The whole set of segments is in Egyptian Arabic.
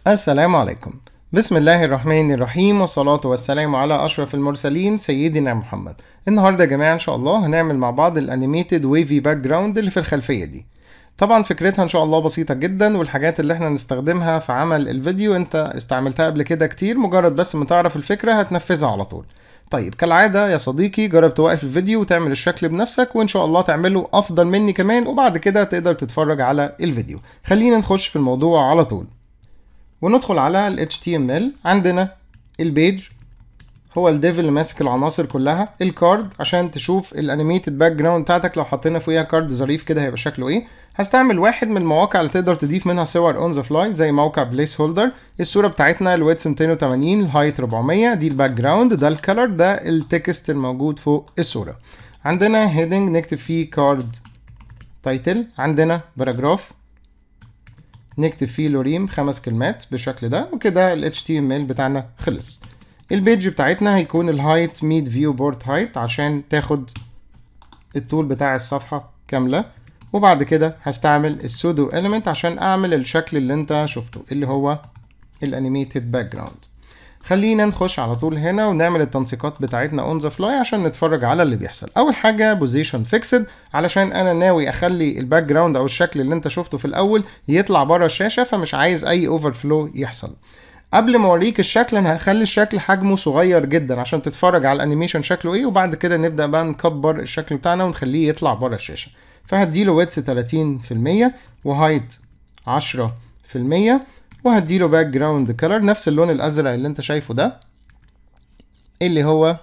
السلام عليكم بسم الله الرحمن الرحيم والصلاة والسلام على أشرف المرسلين سيدنا محمد النهاردة يا جماعة إن شاء الله هنعمل مع بعض الأنيميتد ويفي باك جراوند اللي في الخلفية دي طبعا فكرتها ان شاء الله بسيطة جدا والحاجات اللي احنا نستخدمها في عمل الفيديو انت استعملتها قبل كده كتير مجرد بس ما تعرف الفكرة هتنفذها على طول طيب كالعادة يا صديقي جرب توقف الفيديو وتعمل الشكل بنفسك وان شاء الله تعمله افضل مني كمان وبعد كده تقدر تتفرج على الفيديو خلينا نخش في الموضوع على طول وندخل على ال HTML عندنا البيج هو الديف اللي ماسك العناصر كلها الكارد عشان تشوف الانيميتد باك جراوند بتاعتك لو حطينا فيها كارد ظريف كده هيبقى شكله ايه هستعمل واحد من المواقع اللي تقدر تضيف منها صور اون ذا فلاي زي موقع بليس هولدر الصوره بتاعتنا الويتس 280 الهايت 400 دي الباك جراوند ده الكلر ده التكست الموجود فوق الصوره عندنا هيدنج نكتب فيه كارد تايتل عندنا باراجراف نكتب فيه لوريم خمس كلمات بالشكل ده وكده ال HTML بتاعنا خلص البيج بتاعتنا هيكون الهايت ميد فيو بورد هايت عشان تاخد الطول بتاع الصفحة كاملة وبعد كده هستعمل السودو element عشان اعمل الشكل اللي انت شفته اللي هو الانيميتد باك جراوند خلينا نخش على طول هنا ونعمل التنسيقات بتاعتنا اون ذا فلاي عشان نتفرج على اللي بيحصل اول حاجه بوزيشن فيكسد علشان انا ناوي اخلي الباك جراوند او الشكل اللي انت شفته في الاول يطلع بره الشاشه فمش عايز اي اوفر فلو يحصل قبل ما اوريك الشكل انا هخلي الشكل حجمه صغير جدا عشان تتفرج على الانيميشن شكله ايه وبعد كده نبدا بقى نكبر الشكل بتاعنا ونخليه يطلع بره الشاشه فهديله ويتس 30% وهايت 10% وهديله باك جراوند كلر نفس اللون الازرق اللي انت شايفه ده اللي هو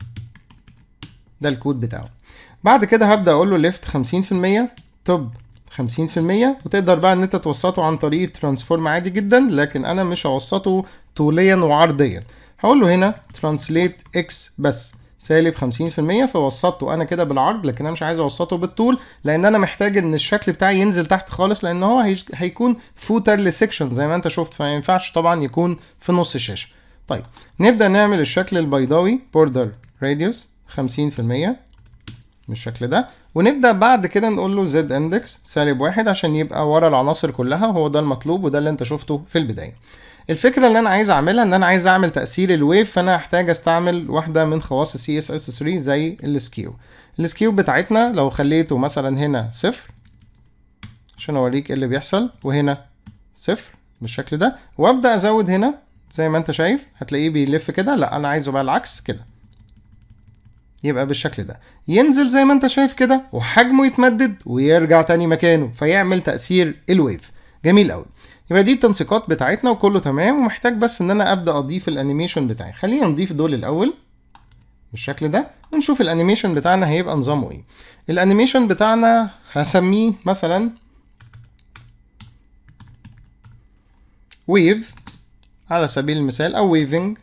ده الكود بتاعه بعد كده هبدا اقول له ليفت 50% توب 50% وتقدر بقى ان انت توسطه عن طريق ترانسفورم عادي جدا لكن انا مش هوسطه طوليا وعرضيا هقول له هنا ترانسليت اكس بس سالب 50% فوسطته انا كده بالعرض لكن انا مش عايز اوسطه بالطول لان انا محتاج ان الشكل بتاعي ينزل تحت خالص لان هو هي... هيكون فوتر لسكشن زي ما انت شفت فما ينفعش طبعا يكون في نص الشاشه طيب نبدا نعمل الشكل البيضاوي بوردر راديوس 50% بالشكل ده ونبدا بعد كده نقول له زد اندكس سالب واحد عشان يبقى ورا العناصر كلها هو ده المطلوب وده اللي انت شفته في البدايه الفكره اللي انا عايز اعملها ان انا عايز اعمل تاثير الويف فانا هحتاج استعمل واحده من خواص السي اس اس 3 زي السكيو السكيو بتاعتنا لو خليته مثلا هنا صفر عشان اوريك ايه اللي بيحصل وهنا صفر بالشكل ده وابدا ازود هنا زي ما انت شايف هتلاقيه بيلف كده لا انا عايزه بقى العكس كده يبقى بالشكل ده ينزل زي ما انت شايف كده وحجمه يتمدد ويرجع تاني مكانه فيعمل تأثير الويف جميل قوي يبقى دي التنسيقات بتاعتنا وكله تمام ومحتاج بس ان انا ابدا اضيف الانيميشن بتاعي خلينا نضيف دول الاول بالشكل ده ونشوف الانيميشن بتاعنا هيبقى نظامه ايه الانيميشن بتاعنا هسميه مثلا ويف على سبيل المثال او ويفنج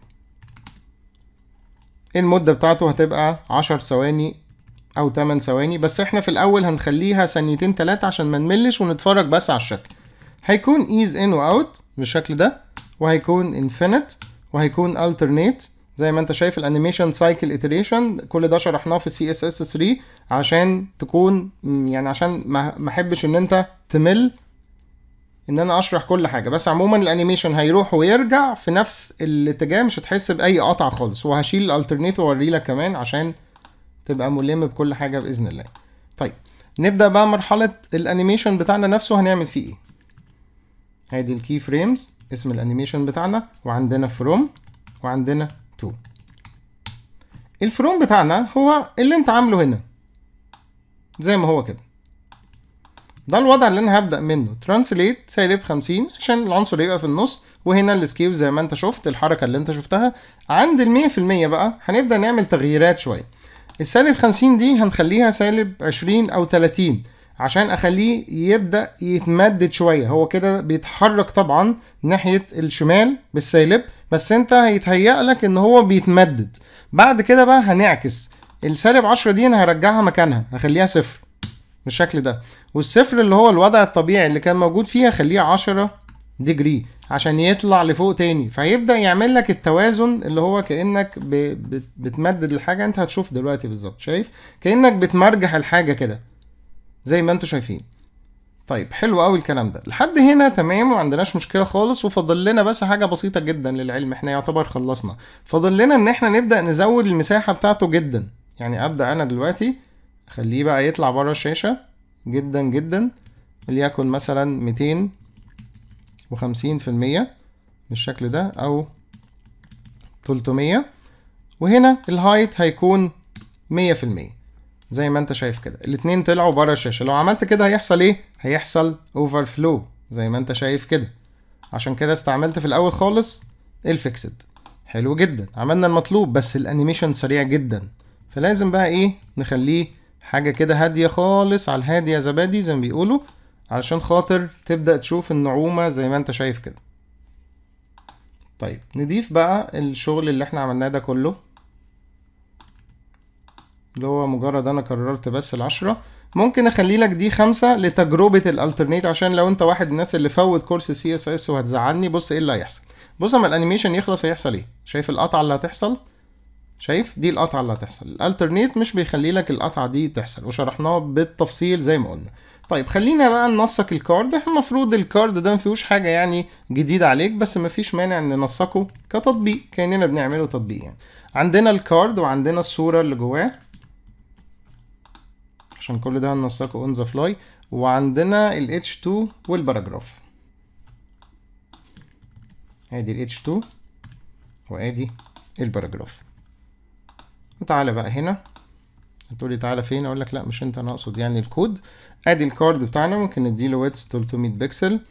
المدة بتاعته هتبقى 10 ثواني أو 8 ثواني بس احنا في الأول هنخليها ثانيتين تلاتة عشان ما نملش ونتفرج بس على الشكل هيكون ease in و out بالشكل ده وهيكون infinite وهيكون alternate زي ما انت شايف الانيميشن سايكل iteration كل ده شرحناه في سي اس اس 3 عشان تكون يعني عشان ما احبش ان انت تمل ان انا اشرح كل حاجه بس عموما الانيميشن هيروح ويرجع في نفس الاتجاه مش هتحس باي قطع خالص وهشيل الالترنيت واوري لك كمان عشان تبقى ملم بكل حاجه باذن الله طيب نبدا بقى مرحله الانيميشن بتاعنا نفسه هنعمل فيه ايه ادي الكي فريمز اسم الانيميشن بتاعنا وعندنا فروم وعندنا تو الفروم بتاعنا هو اللي انت عامله هنا زي ما هو كده ده الوضع اللي انا هبدا منه ترانسليت سالب 50 عشان العنصر يبقى في النص وهنا السكيو زي ما انت شفت الحركه اللي انت شفتها عند ال 100% بقى هنبدا نعمل تغييرات شويه السالب 50 دي هنخليها سالب 20 او 30 عشان اخليه يبدا يتمدد شويه هو كده بيتحرك طبعا ناحيه الشمال بالسالب بس انت هيتهيأ لك ان هو بيتمدد بعد كده بقى هنعكس السالب 10 دي انا هرجعها مكانها هخليها صفر بالشكل ده والصفر اللي هو الوضع الطبيعي اللي كان موجود فيها خليه 10 ديجري عشان يطلع لفوق تاني فيبدا يعمل لك التوازن اللي هو كانك ب... بت... بتمدد الحاجه انت هتشوف دلوقتي بالظبط شايف كانك بتمرجح الحاجه كده زي ما انتوا شايفين طيب حلو قوي الكلام ده لحد هنا تمام وما عندناش مشكله خالص وفاضل لنا بس حاجه بسيطه جدا للعلم احنا يعتبر خلصنا فاضل لنا ان احنا نبدا نزود المساحه بتاعته جدا يعني ابدا انا دلوقتي اخليه بقى يطلع بره الشاشه جدا جدا وليكن مثلا 250% بالشكل ده او 300 وهنا الهايت هيكون 100% زي ما انت شايف كده الاتنين طلعوا بره الشاشه لو عملت كده هيحصل ايه هيحصل اوفر فلو زي ما انت شايف كده عشان كده استعملت في الاول خالص الفيكسد حلو جدا عملنا المطلوب بس الانيميشن سريع جدا فلازم بقى ايه نخليه حاجه كده هاديه خالص على الهادي يا زبادي زي ما بيقولوا علشان خاطر تبدا تشوف النعومه زي ما انت شايف كده طيب نضيف بقى الشغل اللي احنا عملناه ده كله اللي هو مجرد انا قررت بس العشرة ممكن اخلي لك دي خمسة لتجربة الالترنيت عشان لو انت واحد من الناس اللي فوت كورس سي اس اس وهتزعلني بص ايه اللي هيحصل بص اما الانيميشن يخلص هيحصل ايه شايف القطعة اللي هتحصل شايف دي القطعة اللي هتحصل الالترنيت مش بيخلي لك القطعة دي تحصل وشرحناها بالتفصيل زي ما قلنا طيب خلينا بقى ننسق الكارد المفروض الكارد ده مفيهوش حاجة يعني جديدة عليك بس مفيش مانع ان ننسقه كتطبيق كأننا بنعمله تطبيق يعني عندنا الكارد وعندنا الصورة اللي جواه عشان كل ده هننسقه اون ذا فلاي وعندنا ال H2 والباراجراف ادي ال H2 وادي الباراجراف وتعالى بقى هنا هتقولي تعالى فين اقول لك لا مش انت انا اقصد يعني الكود ادي الكارد بتاعنا ممكن نديله ويتس 300 بكسل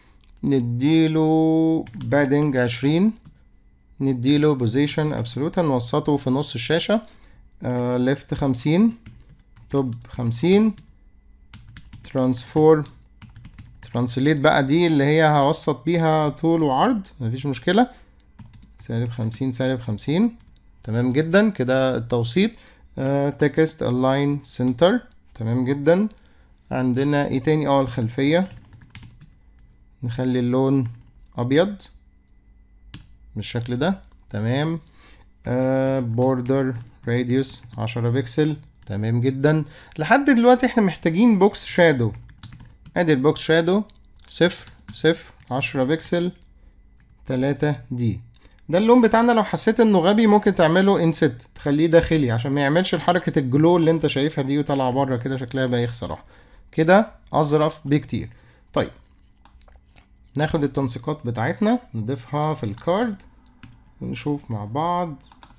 نديله بادنج 20 نديله بوزيشن ابسولوت هنوسطه في نص الشاشة ليفت 50 توب 50 ترانسفورم ترانسليت بقى دي اللي هي هوسط بيها طول وعرض مفيش مشكلة سالب 50 سالب 50 تمام جدا كده التوسيط تكست الاين سنتر تمام جدا عندنا ايه تاني اه الخلفية نخلي اللون ابيض بالشكل ده تمام بوردر راديوس عشرة بكسل تمام جدا لحد دلوقتي احنا محتاجين بوكس شادو ادي البوكس شادو صفر صفر عشرة بكسل تلاتة دي ده اللون بتاعنا لو حسيت انه غبي ممكن تعمله انست تخليه داخلي عشان ما يعملش الحركة الجلو اللي انت شايفها دي وطالعة بره كده شكلها بايخ صراحة كده اظرف بكتير طيب ناخد التنسيقات بتاعتنا نضيفها في الكارد ونشوف مع بعض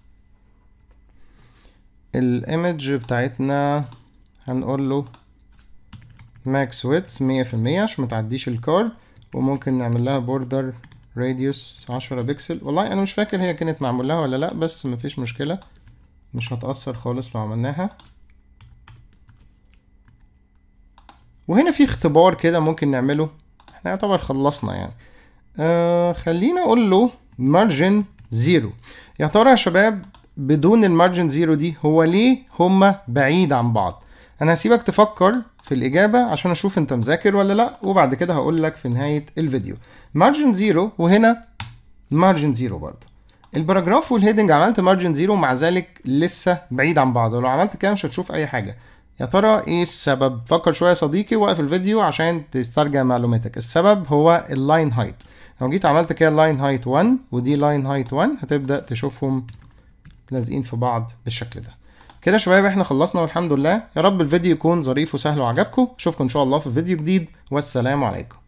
الايمج بتاعتنا هنقول له ماكس ويتس مية في المية عشان متعديش الكارد وممكن نعمل لها بوردر راديوس عشرة بكسل والله انا مش فاكر هي كانت معمول لها ولا لا بس مفيش مشكلة مش هتأثر خالص لو عملناها وهنا في اختبار كده ممكن نعمله احنا يعتبر خلصنا يعني آه خلينا اقول له مارجن زيرو يا ترى يا شباب بدون المارجن زيرو دي هو ليه هما بعيد عن بعض انا هسيبك تفكر في الاجابه عشان اشوف انت مذاكر ولا لا وبعد كده هقول لك في نهايه الفيديو مارجن زيرو وهنا مارجن زيرو برضه الباراجراف والهيدنج عملت مارجن زيرو ومع ذلك لسه بعيد عن بعض ولو عملت كده مش هتشوف اي حاجه يا ترى ايه السبب فكر شويه يا صديقي وقف الفيديو عشان تسترجع معلوماتك السبب هو اللاين هايت لو جيت عملت كده لاين هايت 1 ودي لاين هايت 1 هتبدا تشوفهم لازقين في بعض بالشكل ده كده يا شباب احنا خلصنا والحمد لله يا رب الفيديو يكون ظريف وسهل وعجبكم اشوفكم ان شاء الله في فيديو جديد والسلام عليكم